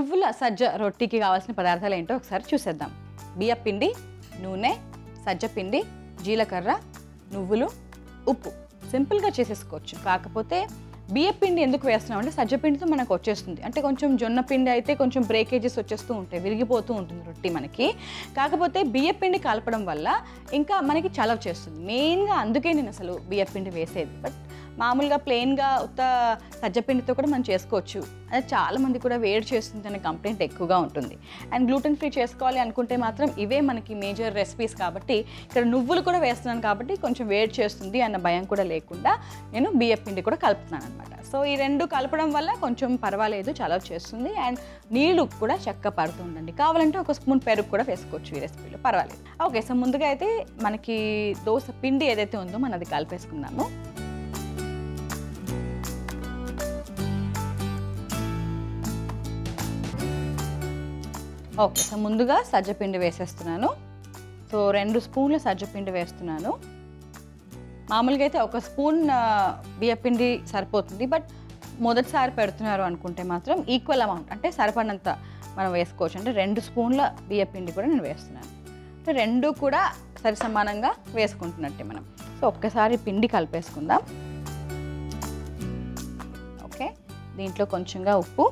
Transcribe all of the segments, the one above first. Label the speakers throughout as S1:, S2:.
S1: నువ్వుల సజ్జ రొట్టికి కావాల్సిన పదార్థాలు ఏంటో ఒకసారి చూసేద్దాం బియ్య పిండి నూనె సజ్జ పిండి జీలకర్ర నువ్వులు ఉప్పు సింపుల్గా చేసేసుకోవచ్చు కాకపోతే బియ్య పిండి ఎందుకు వేస్తున్నాం అంటే సజ్జ పిండితో మనకు వచ్చేస్తుంది అంటే కొంచెం జొన్న పిండి అయితే కొంచెం బ్రేకేజెస్ వచ్చేస్తూ ఉంటాయి విరిగిపోతూ ఉంటుంది రొట్టి మనకి కాకపోతే బియ్య పిండి కలపడం వల్ల ఇంకా మనకి చలవ చేస్తుంది మెయిన్గా అందుకే నేను అసలు బియ్య పిండి వేసేది బట్ మామూలుగా ప్లెయిన్గా ఉత్త సజ్జపిండితో కూడా మనం చేసుకోవచ్చు అది చాలా మంది కూడా వేడి చేస్తుంది అనే కంప్లైంట్ ఎక్కువగా ఉంటుంది అండ్ గ్లూటెన్ ఫ్రీ చేసుకోవాలి అనుకుంటే మాత్రం ఇవే మనకి మేజర్ రెసిపీస్ కాబట్టి ఇక్కడ నువ్వులు కూడా వేస్తున్నాను కాబట్టి కొంచెం వేడి చేస్తుంది అన్న భయం కూడా లేకుండా నేను బియ్య పిండి కూడా కలుపుతున్నాను అనమాట సో ఈ రెండు కలపడం వల్ల కొంచెం పర్వాలేదు చాలా చేస్తుంది అండ్ నీళ్లు కూడా చక్కగా పడుతుందండి కావాలంటే ఒక స్పూన్ పెరుగు కూడా వేసుకోవచ్చు ఈ రెసిపీలో పర్వాలేదు ఓకే సో ముందుగా అయితే మనకి దోశ పిండి ఏదైతే ఉందో మనం అది కలిపేసుకుందాము ఓకే సో ముందుగా సజ్జపిండి వేసేస్తున్నాను సో రెండు స్పూన్ల సజ్జపిండి వేస్తున్నాను మామూలుగా అయితే ఒక స్పూన్ ఆ, బియ్యపిండి సరిపోతుంది బట్ మొదటిసారి పెడుతున్నారు అనుకుంటే మాత్రం ఈక్వల్ అమౌంట్ అంటే సరిపడినంత మనం వేసుకోవచ్చు అంటే రెండు స్పూన్ల బియ్యపిండి కూడా నేను వేస్తున్నాను అంటే రెండు కూడా సరి సమానంగా వేసుకుంటున్నట్టే మనం సో ఒక్కసారి పిండి కలిపేసుకుందాం ఓకే దీంట్లో కొంచెంగా ఉప్పు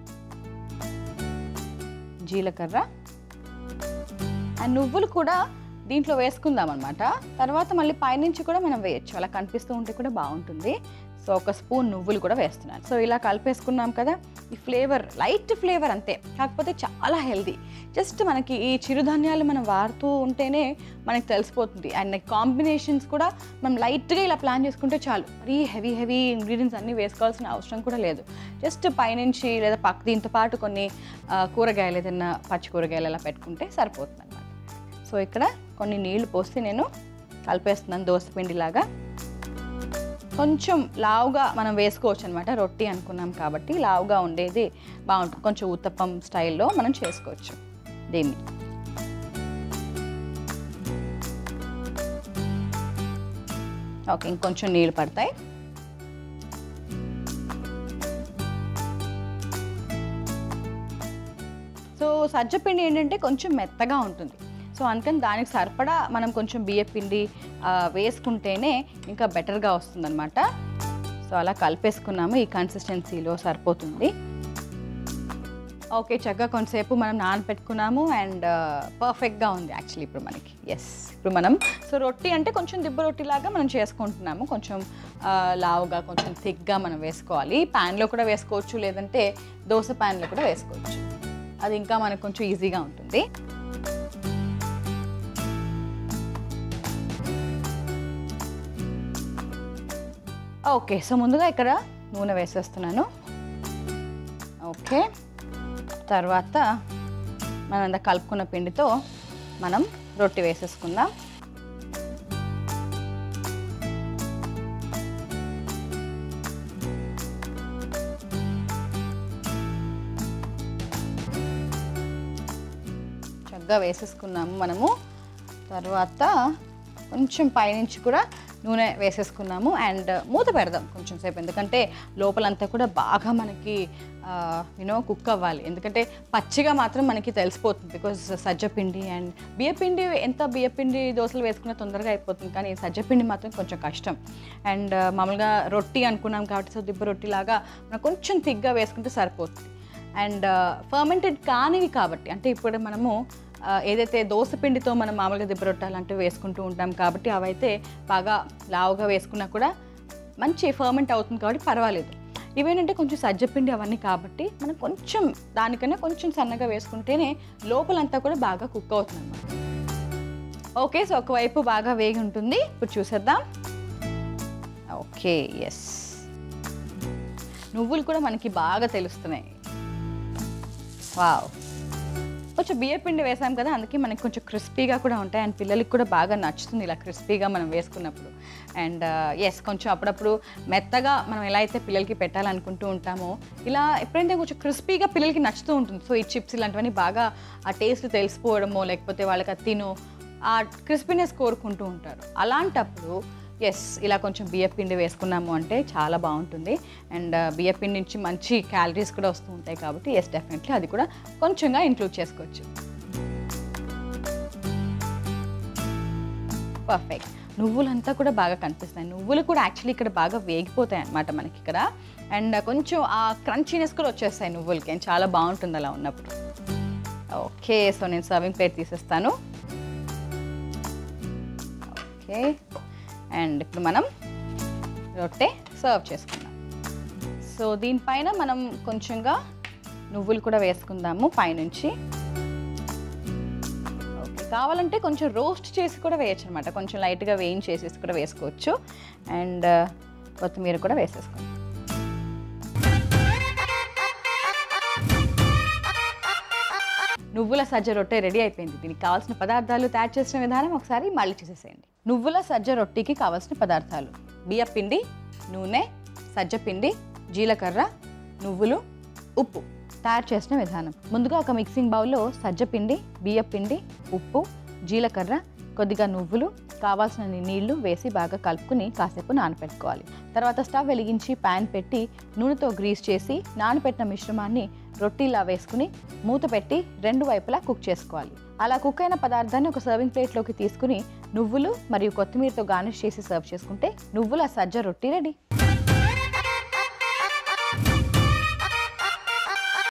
S1: జీలకర్ర అండ్ నువ్వులు కూడా దీంట్లో వేసుకుందాం అనమాట తర్వాత మళ్ళీ పైనుంచి కూడా మనం వేయచ్చు అలా కనిపిస్తూ ఉంటే కూడా బాగుంటుంది సో ఒక స్పూన్ నువ్వులు కూడా వేస్తున్నాను సో ఇలా కలిపేసుకున్నాం కదా ఈ ఫ్లేవర్ లైట్ ఫ్లేవర్ అంతే కాకపోతే చాలా హెల్దీ జస్ట్ మనకి ఈ చిరుధాన్యాలు మనం వాడుతూ ఉంటేనే మనకి తెలిసిపోతుంది అండ్ కాంబినేషన్స్ కూడా మనం లైట్గా ఇలా ప్లాన్ చేసుకుంటే చాలు మరీ హెవీ హెవీ ఇంగ్రీడియంట్స్ అన్నీ వేసుకోవాల్సిన అవసరం కూడా లేదు జస్ట్ పైనుంచి లేదా పక్క దీంతో పాటు కొన్ని ఆ, కూరగాయలు ఏదైనా పచ్చి కూరగాయలు అలా పెట్టుకుంటే సరిపోతుంది అనమాట సో ఇక్కడ కొన్ని నీళ్లు పోసి నేను కలిపేస్తున్నాను దోసపిండిలాగా కొంచెం లావుగా మనం వేసుకోవచ్చు అనమాట రొట్టి అనుకున్నాం కాబట్టి లావుగా ఉండేది బాగుంటుంది కొంచెం ఉత్తప్పం స్టైల్లో మనం చేసుకోవచ్చు దీన్ని ఓకే ఇంకొంచెం నీళ్ళు పడతాయి సో సజ్జపిండి ఏంటంటే కొంచెం మెత్తగా ఉంటుంది సో అందుకని దానికి సరిపడా మనం కొంచెం బియ్య పిండి ఆ, వేసుకుంటేనే ఇంకా బెటర్గా వస్తుందన్నమాట సో అలా కలిపేసుకున్నాము ఈ కన్సిస్టెన్సీలో సరిపోతుంది ఓకే చక్కగా కొంతసేపు మనం నానబెట్టుకున్నాము అండ్ పర్ఫెక్ట్గా ఉంది యాక్చువల్లీ ఇప్పుడు మనకి ఎస్ ఇప్పుడు మనం సో రొట్టి అంటే కొంచెం దిబ్బ రొట్టి లాగా మనం చేసుకుంటున్నాము కొంచెం ఆ, లావుగా కొంచెం థిక్గా మనం వేసుకోవాలి ప్యాన్లో కూడా వేసుకోవచ్చు లేదంటే దోశ ప్యాన్లో కూడా వేసుకోవచ్చు అది ఇంకా మనకు కొంచెం ఈజీగా ఉంటుంది ఓకే సో ముందుగా ఇక్కడ నూనె వేసేస్తున్నాను ఓకే తర్వాత మనం అంతా కలుపుకున్న పిండితో మనం రొట్టి వేసేసుకుందాం చక్కగా వేసేసుకున్నాము మనము తర్వాత కొంచెం పైనుంచి కూడా నూనె వేసేసుకున్నాము అండ్ మూత పెడదాం కొంచెం సేపు ఎందుకంటే లోపలంతా కూడా బాగా మనకి యూనో కుక్ అవ్వాలి ఎందుకంటే పచ్చిగా మాత్రం మనకి తెలిసిపోతుంది బికాజ్ సజ్జపిండి అండ్ బియ్యపిండి ఎంత బియ్యపిండి దోశలు వేసుకున్నా తొందరగా అయిపోతుంది కానీ సజ్జపిండి మాత్రం కొంచెం కష్టం అండ్ మామూలుగా రొట్టి అనుకున్నాం కాబట్టి సో దిబ్బ రొట్టి లాగా మనం కొంచెం థిక్గా వేసుకుంటే సరిపోతుంది అండ్ ఫర్మెంటెడ్ కానివి కాబట్టి అంటే ఇప్పుడు మనము ఆ, ఏదైతే దోశ పిండితో మనం మామూలుగా దిబ్బరొట్ట లాంటివి వేసుకుంటూ ఉంటాం కాబట్టి అవైతే బాగా లావుగా వేసుకున్నా కూడా మంచి ఫర్మెంట్ అవుతుంది కాబట్టి పర్వాలేదు ఇవేంటంటే కొంచెం సజ్జపిండి అవన్నీ కాబట్టి మనం కొంచెం దానికన్నా కొంచెం సన్నగా వేసుకుంటేనే లోపలంతా కూడా బాగా కుక్ అవుతుంది అన్నమాట ఓకే సో ఒకవైపు బాగా వేగి ఉంటుంది ఇప్పుడు చూసేద్దాం ఓకే ఎస్ నువ్వులు కూడా మనకి బాగా తెలుస్తున్నాయి వావ్ కొంచెం బియ్య పిండి వేసాం కదా అందుకే మనకి కొంచెం క్రిస్పీగా కూడా ఉంటాయి అండ్ పిల్లలకి కూడా బాగా నచ్చుతుంది ఇలా క్రిస్పీగా మనం వేసుకున్నప్పుడు అండ్ ఎస్ కొంచెం అప్పుడప్పుడు మెత్తగా మనం ఎలా అయితే పిల్లలకి పెట్టాలనుకుంటూ ఉంటామో ఇలా ఎప్పుడైతే కొంచెం క్రిస్పీగా పిల్లలకి నచ్చుతూ ఉంటుంది సో ఈ చిప్స్ ఇలాంటివన్నీ బాగా ఆ టేస్ట్ తెలిసిపోవడమో లేకపోతే వాళ్ళకి అది తినో ఆ క్రిస్పీనెస్ కోరుకుంటూ ఉంటారు అలాంటప్పుడు ఎస్ ఇలా కొంచెం బియ్యం పిండి వేసుకున్నాము అంటే చాలా బాగుంటుంది అండ్ బియ్యం పిండి నుంచి మంచి క్యాలరీస్ కూడా వస్తూ ఉంటాయి కాబట్టి ఎస్ డెఫినెట్లీ అది కూడా కొంచెంగా ఇంక్లూడ్ చేసుకోవచ్చు పర్ఫెక్ట్ నువ్వులంతా కూడా బాగా కనిపిస్తాయి నువ్వులు కూడా యాక్చువల్లీ ఇక్కడ బాగా వేగిపోతాయి అన్నమాట మనకి ఇక్కడ అండ్ కొంచెం ఆ క్రంచీనెస్ కూడా వచ్చేస్తాయి నువ్వులకి and చాలా బాగుంటుంది అలా ఉన్నప్పుడు ఓకే సో నేను సర్వింగ్ ప్లేట్ తీసేస్తాను ఓకే అండ్ ఇప్పుడు మనం రొట్టె సర్వ్ చేసుకుందాం సో దీనిపైన మనం కొంచెంగా నువ్వులు కూడా వేసుకుందాము పైనుంచి ఓకే కావాలంటే కొంచెం రోస్ట్ చేసి కూడా వేయచ్చు అనమాట కొంచెం లైట్గా వేయించేసేసి కూడా వేసుకోవచ్చు అండ్ కొత్తిమీర కూడా వేసేసుకోండి నువ్వుల సజ్జ రొట్టె రెడీ అయిపోయింది దీనికి కావాల్సిన పదార్థాలు తయారు చేసిన విధానం ఒకసారి మళ్ళీ చూసేసేయండి నువ్వుల సజ్జ రొట్టెకి కావాల్సిన పదార్థాలు బియ్య పిండి నూనె సజ్జ పిండి జీలకర్ర నువ్వులు ఉప్పు తయారు చేసిన విధానం ముందుగా ఒక మిక్సింగ్ బౌల్లో సజ్జ పిండి బియ్య పిండి ఉప్పు జీలకర్ర కొద్దిగా నువ్వులు కావాల్సిన నీళ్లు వేసి బాగా కలుపుకుని కాసేపు నానపెట్టుకోవాలి తర్వాత స్టవ్ వెలిగించి ప్యాన్ పెట్టి నూనెతో గ్రీస్ చేసి నానపెట్టిన మిశ్రమాన్ని రొట్టీలా వేసుకుని మూత పెట్టి రెండు వైపులా కుక్ చేసుకోవాలి అలా కుక్ అయిన పదార్థాన్ని ఒక సర్వింగ్ ప్లేట్లోకి తీసుకుని నువ్వులు మరియు కొత్తిమీరతో గార్నిష్ చేసి సర్వ్ చేసుకుంటే నువ్వుల సజ్జ రొట్టి రెడీ